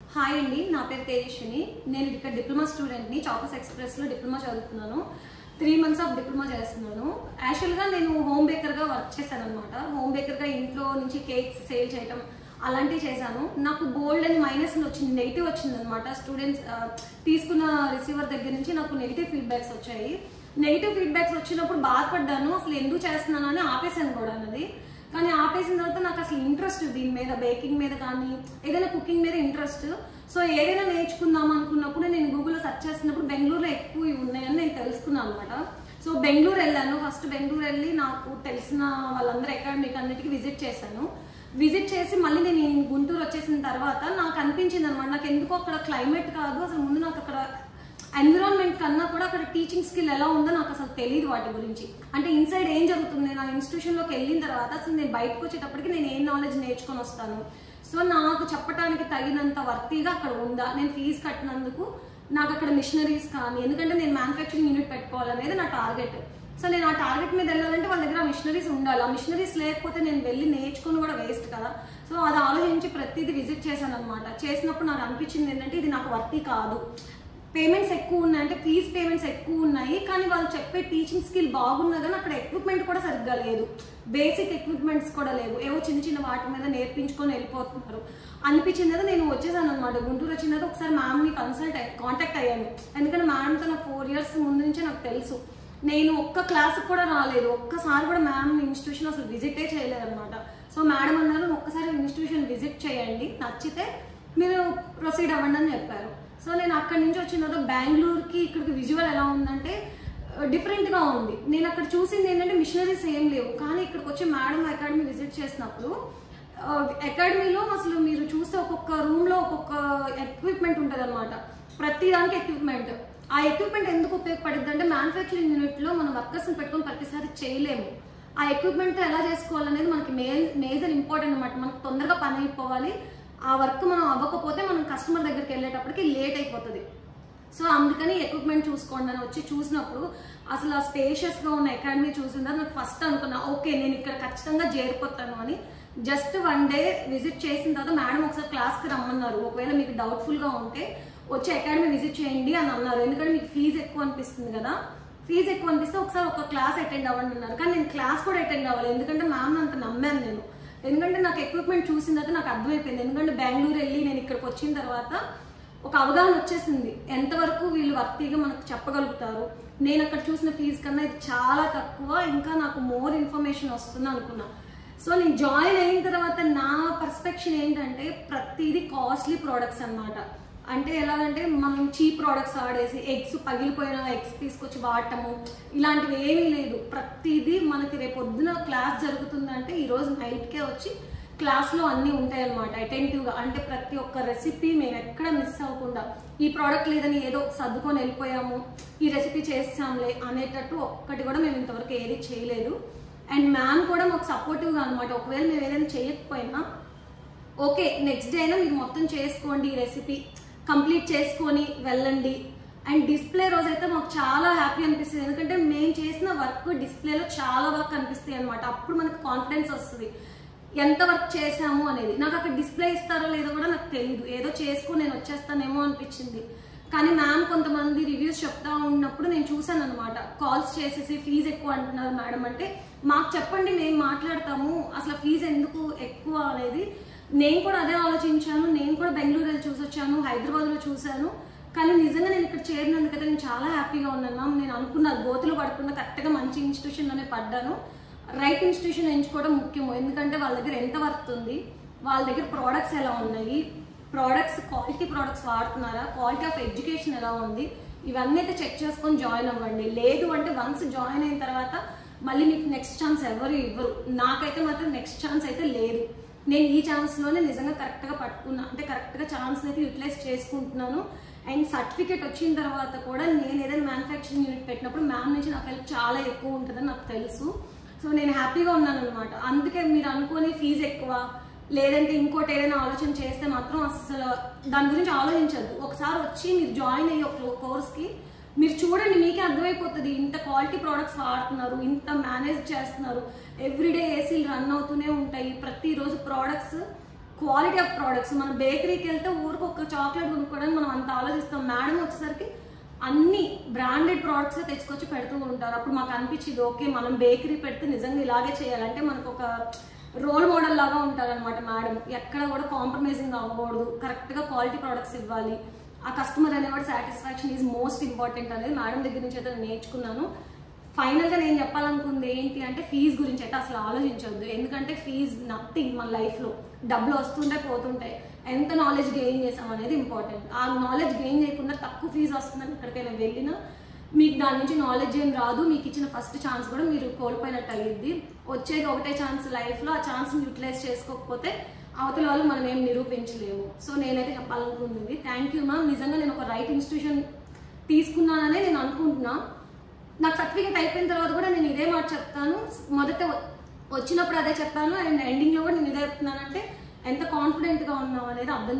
hi అండి నా పేరు తేజస్విని నేను ఇక్కడ డిప్లొమా స్టూడెంట్ని చాపస్ ఎక్స్ప్రెస్లో డిప్లొమా చదువుతున్నాను త్రీ మంత్స్ ఆఫ్ డిప్లొమా చేస్తున్నాను యాక్చువల్గా నేను హోమ్ బేకర్గా వర్క్ చేశాను అనమాట హోమ్ బేకర్గా ఇంట్లో నుంచి కేక్స్ సేల్ చేయటం అలాంటివి చేశాను నాకు బోల్డ్ అని మైనస్ వచ్చింది నెగిటివ్ వచ్చింది అనమాట స్టూడెంట్స్ తీసుకున్న రిసీవర్ దగ్గర నుంచి నాకు నెగిటివ్ ఫీడ్బ్యాక్స్ వచ్చాయి నెగిటివ్ ఫీడ్బ్యాక్స్ వచ్చినప్పుడు బాధపడ్డాను అసలు ఎందుకు చేస్తున్నాను అని ఆపేసాను కూడా అన్నది కానీ ఆపేసిన తర్వాత నాకు అసలు ఇంట్రెస్ట్ దీని మీద బేకింగ్ మీద కానీ ఏదైనా కుకింగ్ మీద ఇంట్రెస్ట్ సో ఏదైనా నేర్చుకుందాం అనుకున్నప్పుడు నేను గూగుల్లో సెర్చ్ చేసినప్పుడు బెంగళూరులో ఎక్కువ ఇవి ఉన్నాయని నేను తెలుసుకున్నాను అనమాట సో బెంగళూరు వెళ్ళాను ఫస్ట్ బెంగళూరు వెళ్ళి నాకు తెలిసిన వాళ్ళందరూ అకాడమిక్ అన్నిటికీ విజిట్ చేశాను విజిట్ చేసి మళ్ళీ నేను ఈ గుంటూరు వచ్చేసిన తర్వాత నాకు అనిపించింది అనమాట నాకు ఎందుకో అక్కడ క్లైమేట్ కాదు అసలు ముందు నాకు అక్కడ ఎన్విరాన్మెంట్ కన్నా కూడా అక్కడ టీచింగ్ స్కిల్ ఎలా ఉందో నాకు అసలు తెలియదు వాటి గురించి అంటే ఇన్సైడ్ ఏం జరుగుతుంది నా ఇన్స్టిట్యూషన్లోకి వెళ్ళిన తర్వాత అసలు నేను బయటకు వచ్చేటప్పటికి నేను ఏం నాలెడ్జ్ నేర్చుకొని వస్తాను సో నాకు చెప్పడానికి తగినంత వర్తీగా అక్కడ ఉందా నేను ఫీజు కట్టినందుకు నాకు అక్కడ మిషనరీస్ కానీ ఎందుకంటే నేను మ్యానుఫ్యాక్చరింగ్ యూనిట్ పెట్టుకోవాలనేది నా టార్గెట్ సో నేను ఆ టార్గెట్ మీద వెళ్ళాలంటే వాళ్ళ దగ్గర మిషనరీస్ ఉండాలి ఆ మిషనరీస్ లేకపోతే నేను వెళ్ళి నేర్చుకుని కూడా వేస్ట్ కదా సో అది ఆలోచించి ప్రతిదీ విజిట్ చేశాను అనమాట చేసినప్పుడు నాకు అనిపించింది ఏంటంటే ఇది నాకు వర్తీ కాదు పేమెంట్స్ ఎక్కువ ఉన్నాయి అంటే ఫీజ్ పేమెంట్స్ ఎక్కువ ఉన్నాయి కానీ వాళ్ళు చెప్పే టీచింగ్ స్కిల్ బాగున్నా కానీ అక్కడ ఎక్విప్మెంట్ కూడా సరిగ్గా లేదు బేసిక్ ఎక్విప్మెంట్స్ కూడా లేవు ఏవో చిన్న చిన్న వాటి మీద నేర్పించుకొని వెళ్ళిపోతున్నారు అనిపించింది కదా నేను వచ్చేసాను అనమాట గుంటూరు వచ్చిన తర్వాత ఒకసారి మ్యామ్ని కన్సల్ట్ అయ్యి కాంటాక్ట్ అయ్యాను ఎందుకంటే మ్యామ్తో నాకు ఫోర్ ఇయర్స్ ముందు నుంచే నాకు తెలుసు నేను ఒక్క క్లాస్కి కూడా రాలేదు ఒక్కసారి కూడా మ్యామ్ ఇన్స్టిట్యూషన్ అసలు విజిటే చేయలేదు అనమాట సో మేడం అన్నారు ఒక్కసారి ఇన్స్టిట్యూషన్ విజిట్ చేయండి నచ్చితే మీరు ప్రొసీడ్ అవ్వండి అని చెప్పారు సో నేను అక్కడి నుంచి వచ్చిన తర్వాత బెంగళూరుకి ఇక్కడికి విజువల్ ఎలా ఉందంటే డిఫరెంట్గా ఉంది నేను అక్కడ చూసింది ఏంటంటే మిషనరీస్ ఏం లేవు కానీ ఇక్కడికి వచ్చి మేడం అకాడమీ విజిట్ చేసినప్పుడు అకాడమీలో అసలు మీరు చూస్తే ఒక్కొక్క రూమ్లో ఒక్కొక్క ఎక్విప్మెంట్ ఉంటుంది అనమాట ప్రతి దానికి ఎక్విప్మెంట్ ఆ ఎక్విప్మెంట్ ఎందుకు ఉపయోగపడుద్ది అంటే మ్యానుఫ్యాక్చరింగ్ యూనిట్లో మనం వర్కర్స్ని పెట్టుకొని ప్రతిసారి చేయలేము ఆ ఎక్విప్మెంట్ ఎలా చేసుకోవాలనేది మనకి మే మేజర్ ఇంపార్టెంట్ అనమాట మనకు తొందరగా పని అయిపోవాలి ఆ వర్క్ మనం అవ్వకపోతే మనం కస్టమర్ దగ్గరికి వెళ్ళేటప్పటికి లేట్ అయిపోతుంది సో అందుకని ఎక్విప్మెంట్ చూసుకోండి అని వచ్చి చూసినప్పుడు అసలు ఆ స్పేషియస్గా ఉన్న అకాడమీ చూసిన తర్వాత నాకు ఫస్ట్ అనుకున్నా ఓకే నేను ఇక్కడ ఖచ్చితంగా చేరిపోతాను అని జస్ట్ వన్ డే విజిట్ చేసిన తర్వాత మేడం ఒకసారి క్లాస్కి రమ్మన్నారు ఒకవేళ మీకు డౌట్ఫుల్గా ఉంటే వచ్చి అకాడమీ విజిట్ చేయండి అని అన్నారు ఎందుకంటే మీకు ఫీజు ఎక్కువ అనిపిస్తుంది కదా ఫీజు ఎక్కువ అనిపిస్తే ఒకసారి ఒక క్లాస్ అటెండ్ అవ్వండి అన్నారు కానీ నేను క్లాస్ కూడా అటెండ్ అవ్వాలి ఎందుకంటే మ్యామ్ అంత నమ్మాను నేను ఎందుకంటే నాకు ఎక్విప్మెంట్ చూసిన తర్వాత నాకు అర్థమైపోయింది ఎందుకంటే బెంగళూరు వెళ్ళి నేను ఇక్కడికి వచ్చిన తర్వాత ఒక అవగాహన వచ్చేసింది ఎంతవరకు వీళ్ళు వర్తీగా మనకు చెప్పగలుగుతారు నేను అక్కడ చూసిన ఫీజు కన్నా ఇది చాలా తక్కువ ఇంకా నాకు మోర్ ఇన్ఫర్మేషన్ వస్తుంది అనుకున్నా సో నేను జాయిన్ అయిన తర్వాత నా పర్స్పెక్షన్ ఏంటంటే ప్రతిదీ కాస్ట్లీ ప్రోడక్ట్స్ అన్నమాట అంటే ఎలాగంటే మనం చీప్ ప్రోడక్ట్స్ ఆడేసి ఎగ్స్ పగిలిపోయిన ఎగ్స్ తీసుకొచ్చి వాడటము ఇలాంటివి ఏమీ లేదు ప్రతిదీ మనకి రేపు పొద్దున క్లాస్ జరుగుతుందంటే ఈరోజు నైట్కే వచ్చి క్లాస్లో అన్నీ ఉంటాయన్నమాట అటెంటివ్గా అంటే ప్రతి ఒక్క రెసిపీ మేము ఎక్కడ మిస్ అవ్వకుండా ఈ ప్రోడక్ట్ లేదని ఏదో సర్దుకొని వెళ్ళిపోయాము ఈ రెసిపీ చేస్తాంలే అనేటట్టు ఒక్కటి కూడా మేము ఇంతవరకు ఏది చేయలేదు అండ్ మ్యామ్ కూడా మాకు సపోర్టివ్గా అనమాట ఒకవేళ మేము ఏదైనా చేయకపోయినా ఓకే నెక్స్ట్ డే అయినా మీరు మొత్తం చేసుకోండి ఈ రెసిపీ కంప్లీట్ చేసుకొని వెళ్ళండి అండ్ డిస్ప్లే రోజు అయితే మాకు చాలా హ్యాపీ అనిపిస్తుంది ఎందుకంటే మేము చేసిన వర్క్ డిస్ప్లేలో చాలా వర్క్ అనిపిస్తాయి అనమాట అప్పుడు మనకు కాన్ఫిడెన్స్ వస్తుంది ఎంత వర్క్ చేసాము అనేది నాకు అక్కడ డిస్ప్లే ఇస్తారో లేదో కూడా నాకు తెలియదు ఏదో చేసుకుని నేను వచ్చేస్తానేమో అనిపించింది కానీ మ్యామ్ కొంతమంది రివ్యూస్ చెప్తా ఉన్నప్పుడు నేను చూశాను అనమాట కాల్స్ చేసేసి ఫీజు ఎక్కువ అంటున్నారు మేడం అంటే మాకు చెప్పండి మేము మాట్లాడతాము అసలు ఫీజు ఎందుకు ఎక్కువ అనేది నేను కూడా అదే ఆలోచించాను నేను కూడా బెంగళూరు వెళ్ళి చూసొచ్చాను హైదరాబాద్లో చూశాను కానీ నిజంగా నేను ఇక్కడ చేరినందుకైతే నేను చాలా హ్యాపీగా ఉన్నాను మ్యామ్ నేను అనుకున్న గోతులు పడకుండా కరెక్ట్గా మంచి ఇన్స్టిట్యూషన్లోనే పడ్డాను రైట్ ఇన్స్టిట్యూషన్ ఎంచుకోవడం ముఖ్యము ఎందుకంటే వాళ్ళ దగ్గర ఎంత వర్త్ ఉంది వాళ్ళ దగ్గర ప్రోడక్ట్స్ ఎలా ఉన్నాయి ప్రోడక్ట్స్ క్వాలిటీ ప్రోడక్ట్స్ వాడుతున్నారా క్వాలిటీ ఆఫ్ ఎడ్యుకేషన్ ఎలా ఉంది ఇవన్నీ అయితే చెక్ చేసుకొని జాయిన్ అవ్వండి లేదు అంటే వన్స్ జాయిన్ అయిన తర్వాత మళ్ళీ మీకు నెక్స్ట్ ఛాన్స్ ఎవరు ఇవ్వరు నాకైతే మాత్రం నెక్స్ట్ ఛాన్స్ అయితే లేదు నేను ఈ ఛాన్స్లోనే నిజంగా కరెక్ట్గా పట్టుకున్నా అంటే కరెక్ట్గా ఛాన్స్ అయితే యూటిలైజ్ చేసుకుంటున్నాను అండ్ సర్టిఫికేట్ వచ్చిన తర్వాత కూడా నేను ఏదైనా మ్యానుఫ్యాక్చరింగ్ యూనిట్ పెట్టినప్పుడు మ్యామ్ నుంచి నాకు హెల్ప్ చాలా ఎక్కువ ఉంటుందని నాకు తెలుసు సో నేను హ్యాపీగా ఉన్నాను అనమాట అందుకే మీరు అనుకుని ఫీజు ఎక్కువ లేదంటే ఇంకోటి ఏదైనా ఆలోచన చేస్తే మాత్రం అసలు దాని గురించి ఆలోచించద్దు ఒకసారి వచ్చి మీరు జాయిన్ అయ్యి ఒక కోర్స్కి మీరు చూడండి మీకే అర్థమైపోతుంది ఇంత క్వాలిటీ ప్రోడక్ట్స్ వాడుతున్నారు ఇంత మేనేజ్ చేస్తున్నారు ఎవ్రీడే ఏసీలు రన్ అవుతూనే ఉంటాయి ప్రతిరోజు ప్రోడక్ట్స్ క్వాలిటీ ఆఫ్ ప్రోడక్ట్స్ మనం బేకరీకి వెళ్తే ఊరికి ఒక చాక్లెట్ కొనుక్కోవడానికి మనం అంత ఆలోచిస్తాం మేడం వచ్చేసరికి అన్ని బ్రాండెడ్ ప్రోడక్ట్స్ తెచ్చుకొచ్చి పెడుతూ ఉంటారు అప్పుడు మాకు అనిపించింది ఓకే మనం బేకరీ పెడితే నిజంగా ఇలాగే చేయాలంటే మనకు ఒక రోల్ మోడల్ లాగా ఉంటారనమాట మేడం ఎక్కడ కూడా కాంప్రమైజింగ్ అవ్వకూడదు కరెక్ట్గా క్వాలిటీ ప్రోడక్ట్స్ ఇవ్వాలి ఆ కస్టమర్ అనేవాడు సాటిస్ఫాక్షన్ ఈజ్ మోస్ట్ ఇంపార్టెంట్ అనేది మేడం దగ్గర నుంచి అయితే నేను నేర్చుకున్నాను ఫైనల్గా నేను చెప్పాలనుకుంది ఏంటి అంటే ఫీజు గురించి అయితే అసలు ఆలోచించొద్దు ఎందుకంటే ఫీజు నథింగ్ మన లైఫ్లో డబ్బులు వస్తుంటాయి పోతుంటాయి ఎంత నాలెడ్జ్ గెయిన్ చేసాం అనేది ఇంపార్టెంట్ ఆ నాలెడ్జ్ గెయిన్ చేయకుండా తక్కువ ఫీజు వస్తుందని ఎక్కడికైనా వెళ్ళినా మీకు దాని నుంచి నాలెడ్జ్ ఏం రాదు మీకు ఇచ్చిన ఫస్ట్ ఛాన్స్ కూడా మీరు కోల్పోయినట్టు అయ్యిద్ది వచ్చేది ఒకటే ఛాన్స్ లైఫ్లో ఆ ఛాన్స్ని యూటిలైజ్ చేసుకోకపోతే అవతల వాళ్ళు మనం ఏం నిరూపించలేము సో నేనైతే చెప్పాలనుకుంటుంది థ్యాంక్ యూ మ్యామ్ నిజంగా నేను ఒక రైట్ ఇన్స్టిట్యూషన్ తీసుకున్నాననే నేను అనుకుంటున్నా నాకు సర్టిఫికేట్ అయిపోయిన తర్వాత కూడా నేను ఇదే మాట చెప్తాను మొదట వ- వచ్చినప్పుడు అదే చెప్పాను అండ్ ఎండింగ్లో కూడా నేను ఇదే చెప్తున్నానంటే ఎంత కాన్ఫిడెంట్గా ఉన్నాం అనేది అర్థం